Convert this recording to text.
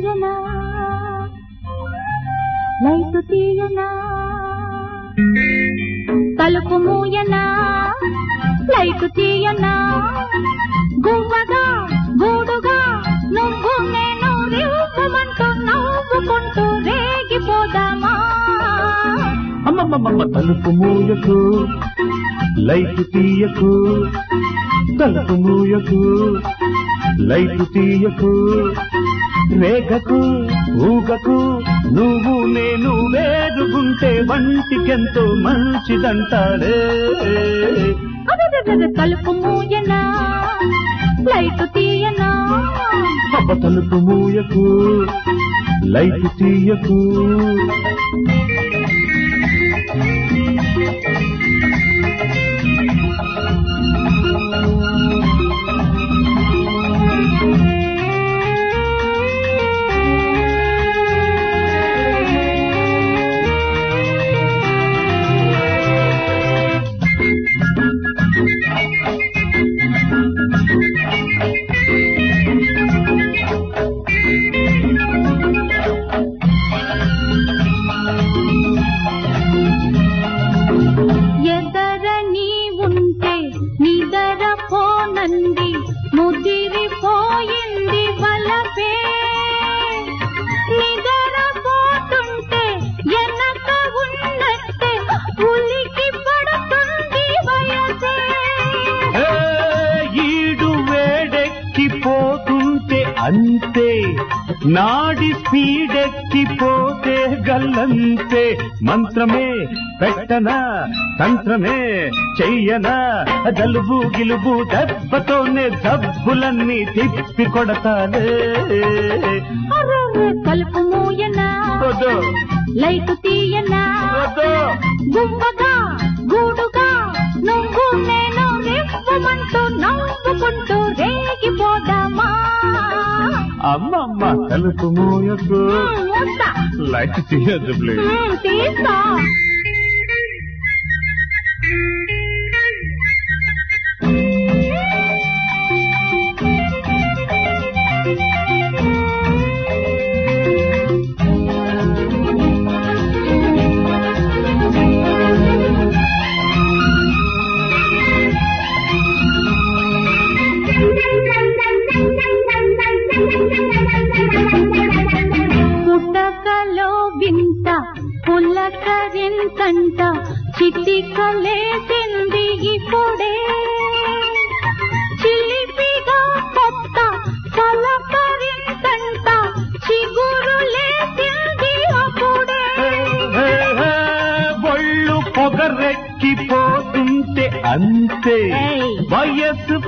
తీయనా light తీయనా తలుపు మూయనా light తీయనా గువ్వగా గూడుగా నువ్వు నేను రివ్వమంటూ నవ్వుకుంటూ రేగిపోదామా అమ్మమ్మమ్మ తలుపు మూయకు లైట్ తీయకు తలుపు మూయకు లైట్ తీయకు రేగకు ఊగకు నువ్వు నేను వేరుగుంటే వంటికెంతో మంచిదంటాడే అదదదద తలుపు మూయనా లైటు తీయనా అబ్బ తలుపు మూయకు లైట్ తీయకు ఎదర నీ ఉంటే నిదర పోనంది ముదిరిపోయింది వలపే నిదర పోతుంటే ఎనక ఉన్నట్టే ఉలికి పడుతుంది వయసే ఏ, ఈడు వేడెక్కిపోతుంటే అంతే నాడి స్పీడెక్కిపోతే గల్లంతే మంత్రమే పెట్టనా తంత్రమే చెయ్యనా జలుబు గిలుబు దెబ్బతోనే జబ్బులన్నీ తిప్పి కొడతానే అర్రర్ర కలుపు మూయనా వద్దు, లైటు తీయనా వద్దు. గువ్వగా గూడుగా నువ్వు నేను రివ్వమంటూ నవ్వుకుంటూ రేగిపోదామా అమ్మమ్మ తలుపు మూయకు మ్మ్, మూస్తా. లైట్ తీయద్దు ప్లీజ్ మ్మ్, తీస్తా పుటకలో వింత పులకరింతంట చిటికలేసింది ఇప్పుడే చిలిపిగా కొత్త పలకరింతంట చిగురులేసింది అప్పుడే హే, హే, ఒళ్ళు పొగరెక్కిపోతుంటే అంతే ఏయ్. వయస్సు